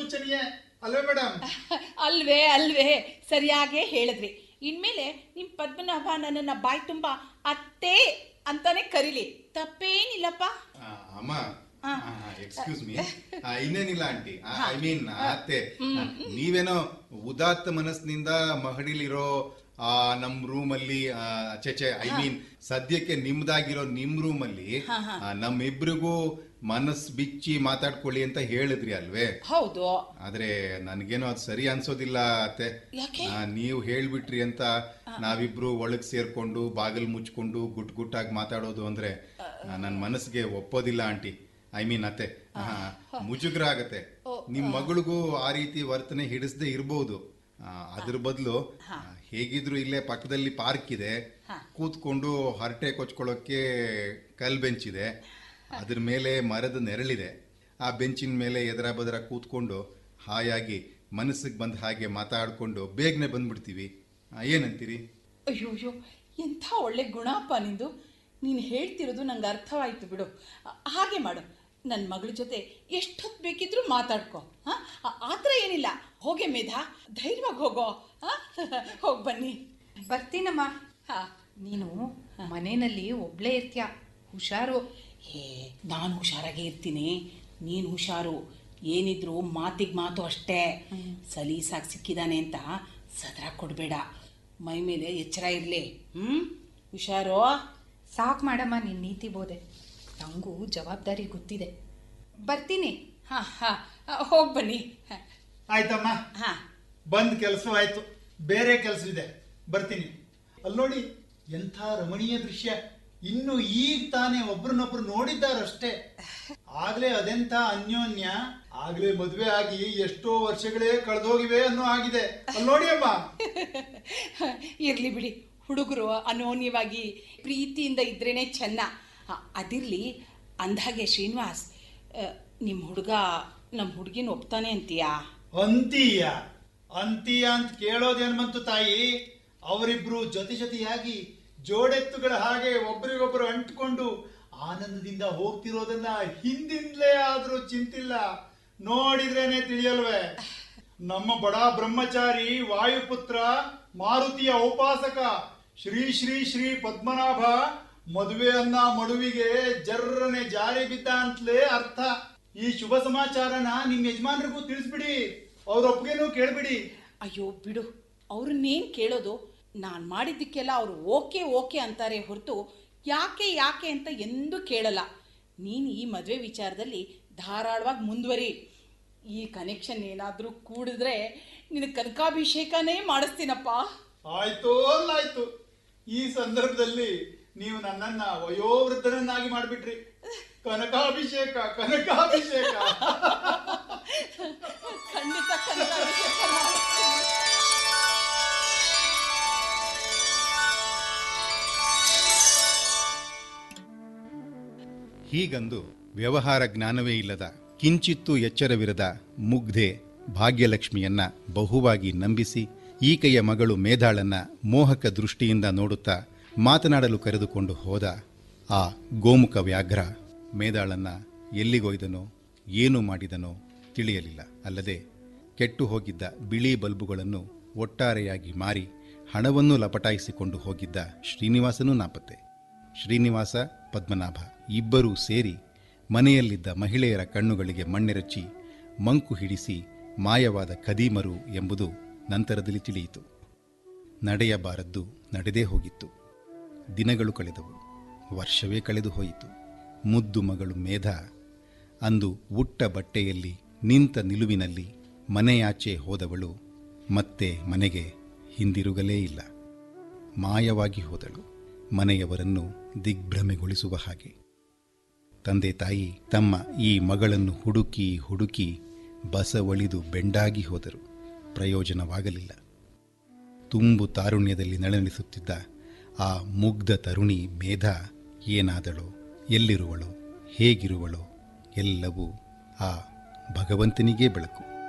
ಸೂಚನೆಯೇ ಅಲ್ವೇ ಮೇಡಮ್ ಅಲ್ವೇ ಅಲ್ವೇ ಸರಿಯಾಗೇ ಹೇಳಿದ್ರಿ ಇನ್ಮೇಲೆ ನಿಮ್ ಪದ್ಮನಾಭ ನನ್ನನ್ನ ಬಾಯಿ ತುಂಬಾ ಅತ್ತೆ ಅಂತಾನೆ ಕರೀಲಿ ತಪ್ಪೇನಿಲ್ಲಪ್ಪ ಅಮ್ಮ ಎಕ್ಸ್ಕ್ಯೂಸ್ ಮೀ ಇನ್ನೇನಿಲ್ಲ ಆಂಟಿ ಐ ಮೀನ್ ಅತ್ತೆ ಆ, ನೀವೇನೋ ಉದಾತ್ತ ಮನಸ್ಸಿನಿಂದ ಮಹಡಿಲಿರೋ ಆ ನಮ್ ರೂಮ್ ಅಲ್ಲಿ ಆ, ಚೇಚೆ ಐ ಮೀನ್ ಸದ್ಯಕ್ಕೆ ನಿಮ್ದಾಗಿರೋ ನಿಮ್ ರೂಮ್ ಅಲ್ಲಿ ಆ, ನಮ್ಮಿಬ್ರಿಗೂ ಮನಸ್ ಬಿಚ್ಚಿ ಮಾತಾಡ್ಕೊಳ್ಳಿ ಅಂತ ಹೇಳಿದ್ರಿ ಅಲ್ವೇ ಹೌದು ಆದ್ರೆ ನನ್ಗೇನೋ ಅದು ಸರಿ ಅನ್ಸೋದಿಲ್ಲ ಅತ್ತೆ ಯಾಕೆ? ಆ, ನೀವು ಹೇಳ್ಬಿಟ್ರಿ ಅಂತ ನಾವಿಬ್ರು ಒಳಗ್ ಸೇರ್ಕೊಂಡು ಬಾಗಿಲು ಮುಚ್ಕೊಂಡು ಗುಟ್ ಗುಟ್ಟಾಗಿ ಮಾತಾಡೋದು ಅಂದ್ರೆ ಆ, ನನ್ ಮನಸ್ಸಿಗೆ ಒಪ್ಪೋದಿಲ್ಲ ಆಂಟಿ ಐ ಮೀನ್ ಅತ್ತೆ ಆ, ಮುಜುಗ್ರ ಆಗತ್ತೆ ನಿಮ್ ಮಗಳಿಗೂ ಆ ರೀತಿ ವರ್ತನೆ ಹಿಡಿಸದೆ ಇರ್ಬೋದು ಆ, ಅದ್ರ ಬದಲು ಹೇಗಿದ್ರು ಇಲ್ಲೇ ಪಕ್ಕದಲ್ಲಿ ಪಾರ್ಕ್ ಇದೆ ಕೂತ್ಕೊಂಡು ಹರಟೆ ಕೊಚ್ಕೊಳ್ಳೋಕೆ ಕಲ್ ಬೆಂಚ್ ಇದೆ ಅದ್ರ ಮೇಲೆ ಮರದ ನೆರಳಿದೆ ಆ ಬೆಂಚಿನ ಮೇಲೆ ಎದರ ಬದರ ಕೂತ್ಕೊಂಡು ಹಾಯಾಗಿ ಮನಸ್ಸಿಗೆ ಬಂದ ಹಾಗೆ ಮಾತಾಡ್ಕೊಂಡು ಬೇಗನೆ ಬಂದ್ಬಿಡ್ತೀವಿ ಆ, ಏನಂತೀರಿ ಅಯ್ಯೋ ಅಯ್ಯೋ ಎಂಥ ಒಳ್ಳೆ ಗುಣಪ್ಪ ನಿಂದು ನೀನು ಹೇಳ್ತಿರೋದು ನಂಗೆ ಅರ್ಥವಾಯ್ತು ಬಿಡು ಆ- ಹಾಗೆ ಮಾಡು ನನ್ನ ಮಗಳ ಜೊತೆ ಎಷ್ಟೊತ್ತು ಬೇಕಿದ್ರೂ ಮಾತಾಡ್ಕೊ ಹಾಂ ಆ ಥರ ಏನಿಲ್ಲ ಹೋಗೆ ಮೇಧಾ ಧೈರ್ಯವಾಗಿ ಹೋಗೋ ಹಾಂ ಹೋಗಿ ಬನ್ನಿ ಬರ್ತೀನಮ್ಮ ಹಾಂ ನೀನು ಮನೆಯಲ್ಲಿ ಒಬ್ಳೇ ಇರ್ತೀಯ ಹುಷಾರು ಏ ನಾನು ಹುಷಾರಾಗೇ ಇರ್ತೀನಿ ನೀನು ಹುಷಾರು ಏನಿದ್ರು ಮಾತಿಗೆ ಮಾತು ಅಷ್ಟೇ ಸಲೀಸಾಗಿ ಸಿಕ್ಕಿದಾನೆ ಅಂತ ಸದರ ಕೊಡಬೇಡ ಮೈ ಮೇಲೆ ಎಚ್ಚರ ಇರಲಿ ಹ್ಞೂ ಹುಷಾರು ಸಾಕು ಮಾಡಮ್ಮ ನಿನ್ನ ನೀತಿ ಬೋಧೆ ನಂಗೂ ಜವಾಬ್ದಾರಿ ಗೊತ್ತಿದೆ ಬರ್ತೀನಿ ಹಾಂ ಹಾಂ ಹೋಗಿ ಬನ್ನಿ ಆಯ್ತಮ್ಮ ಹಾಂ ಬಂದ್ ಕೆಲಸ ಆಯ್ತು ಬೇರೆ ಕೆಲಸ ಇದೆ ಬರ್ತೀನಿ ಅಲ್ಲಿ ನೋಡಿ ಎಂಥ ರಮಣೀಯ ದೃಶ್ಯ ಇನ್ನು ಈಗ ತಾನೇ ಒಬ್ರನ್ನೊಬ್ರು ನೋಡಿದ್ದಾರಷ್ಟೇ ಆಗ್ಲೇ ಅದೆಂಥ ಅನ್ಯೋನ್ಯ ಆಗ್ಲೇ ಮದುವೆ ಆಗಿ ಎಷ್ಟೋ ವರ್ಷಗಳೇ ಕಳೆದೋಗಿವೆ ಅನ್ನೋ ಆಗಿದೆ ಅಲ್ಲಿ ನೋಡಿ ಅಮ್ಮ ಇರಲಿ ಬಿಡಿ ಹುಡುಗರು ಅನೋನ್ಯವಾಗಿ ಪ್ರೀತಿಯಿಂದ ಇದ್ರೇನೆ ಚೆನ್ನ ಆ, ಅದಿರ್ಲಿ ಅಂದಾಗೆ ಶ್ರೀನಿವಾಸ್ ನಿಮ್ಮ ಹುಡುಗ ನಮ್ಮ ಹುಡುಗಿನ ಒಪ್ತಾನೆ ಅಂತೀಯಾ ಅಂತೀಯ ಅಂತೀಯ ಅಂತ ಕೇಳೋದೇನ್ ಬಂತು ತಾಯಿ ಅವರಿಬ್ರು ಜೊತೆ ಜೊತೆಯಾಗಿ ಜೋಡೆತ್ತುಗಳ ಹಾಗೆ ಒಬ್ರಿಗೊಬ್ರು ಅಂಟ್ಕೊಂಡು ಆನಂದದಿಂದ ಹೋಗ್ತಿರೋದನ್ನ ಹಿಂದಿಂದಲೇ ಆದ್ರೂ ಚಿಂತಿಲ್ಲ ನೋಡಿದ್ರೇನೆ ತಿಳಿಯಲ್ವೇ ನಮ್ಮ ಬಡ ಬ್ರಹ್ಮಚಾರಿ ವಾಯುಪುತ್ರ ಮಾರುತಿಯ ಉಪಾಸಕ ಶ್ರೀ ಶ್ರೀ ಶ್ರೀ ಪದ್ಮನಾಭ ಮದುವೆಯನ್ನ ಮಡುವಿಗೆ ಜರ್ರನೆ ಜಾರಿ ಬಿದ್ದ ಅಂತಲೇ ಅರ್ಥ ಈ ಶುಭ ಸಮಾಚಾರನ ನಿಮ್ ಯಜಮಾನ್ರಿಗೂ ತಿಳಿಸ್ಬಿಡಿ ಅವ್ರ ಒಪ್ಪಿಗೆನೂ ಕೇಳ್ಬಿಡಿ ಅಯ್ಯೋ ಬಿಡು ಅವ್ರನ್ನೇನು ಕೇಳೋದು ನಾನು ಮಾಡಿದ್ದಕ್ಕೆಲ್ಲ ಅವರು ಓಕೆ ಓಕೆ ಅಂತಾರೆ ಹೊರತು ಯಾಕೆ ಯಾಕೆ ಅಂತ ಎಂದೂ ಕೇಳಲ್ಲ ನೀನು ಈ ಮದುವೆ ವಿಚಾರದಲ್ಲಿ ಧಾರಾಳವಾಗಿ ಮುಂದುವರಿ ಈ ಕನೆಕ್ಷನ್ ಏನಾದರೂ ಕೂಡಿದ್ರೆ ನಿನ್ನ ಕನಕಾಭಿಷೇಕನೇ ಮಾಡಿಸ್ತೀನಪ್ಪ ಆಯ್ತು ಅಲ್ಲಾಯ್ತು ಈ ಸಂದರ್ಭದಲ್ಲಿ ನೀವು ನನ್ನನ್ನ ವಯೋವೃದ್ಧನನ್ನಾಗಿ ಮಾಡ್ಬಿಟ್ರಿ ಕನಕಾಭಿಷೇಕ ಕನಕಾಭಿಷೇಕ ಖಂಡಿತ ಕನಕಾಭಿಷೇಕ ಮಾಡಿಸ್ತೀನಿ. ಹೀಗಂದು ವ್ಯವಹಾರ ಜ್ಞಾನವೇ ಇಲ್ಲದ ಕಿಂಚಿತ್ತೂ ಎಚ್ಚರವಿರದ ಮುಗ್ಧೆ ಭಾಗ್ಯಲಕ್ಷ್ಮಿಯನ್ನ ಬಹುವಾಗಿ ನಂಬಿಸಿ ಈಕೆಯ ಮಗಳು ಮೇಧಾಳನ್ನ ಮೋಹಕ ದೃಷ್ಟಿಯಿಂದ ನೋಡುತ್ತಾ ಮಾತನಾಡಲು ಕರೆದುಕೊಂಡು ಹೋದ ಆ ಗೋಮುಖ ವ್ಯಾಘ್ರ ಮೇಧಾಳನ್ನ ಎಲ್ಲಿಗೊಯ್ದನೋ ಏನು ಮಾಡಿದನೋ ತಿಳಿಯಲಿಲ್ಲ ಅಲ್ಲದೆ ಕೆಟ್ಟು ಹೋಗಿದ್ದ ಬಿಳಿ ಬಲ್ಬುಗಳನ್ನು ಒಟ್ಟಾರೆಯಾಗಿ ಮಾರಿ ಹಣವನ್ನು ಲಪಟಾಯಿಸಿಕೊಂಡು ಹೋಗಿದ್ದ ಶ್ರೀನಿವಾಸನೂ ನಾಪತ್ತೆ ಶ್ರೀನಿವಾಸ ಪದ್ಮನಾಭ ಇಬ್ಬರೂ ಸೇರಿ ಮನೆಯಲ್ಲಿದ್ದ ಮಹಿಳೆಯರ ಕಣ್ಣುಗಳಿಗೆ ಮಣ್ಣೆರಚಿ ಮಂಕು ಹಿಡಿಸಿ ಮಾಯವಾದ ಖದೀಮರು ಎಂಬುದು ನಂತರದಲ್ಲಿ ತಿಳಿಯಿತು ನಡೆಯಬಾರದ್ದು ನಡೆದೇ ಹೋಗಿತ್ತು ದಿನಗಳು ಕಳೆದವು ವರ್ಷವೇ ಕಳೆದು ಹೋಯಿತು ಮುದ್ದು ಮಗಳು ಮೇಧ ಅಂದು ಉಟ್ಟ ಬಟ್ಟೆಯಲ್ಲಿ ನಿಂತ ನಿಲುವಿನಲ್ಲಿ ಮನೆಯಾಚೆ ಹೋದವಳು ಮತ್ತೆ ಮನೆಗೆ ಹಿಂದಿರುಗಲೇ ಇಲ್ಲ ಮಾಯವಾಗಿ ಹೋದಳು ಮನೆಯವರನ್ನು ದಿಗ್ಭ್ರಮೆಗೊಳಿಸುವ ಹಾಗೆ ತಂದೆ ತಾಯಿ ತಮ್ಮ ಈ ಮಗಳನ್ನು ಹುಡುಕಿ ಹುಡುಕಿ ಬಸವಳಿದು ಬೆಂಡಾಗಿ ಹೋದರು ಪ್ರಯೋಜನವಾಗಲಿಲ್ಲ ತುಂಬು ತಾರುಣ್ಯದಲ್ಲಿ ನಳನಳಿಸುತ್ತಿದ್ದ ಆ ಮುಗ್ಧ ತರುಣಿ ಮೇಧ ಏನಾದಳೋ ಎಲ್ಲಿರುವಳೋ ಹೇಗಿರುವಳೋ ಎಲ್ಲವೂ ಆ ಭಗವಂತನಿಗೇ ಬೆಳಕು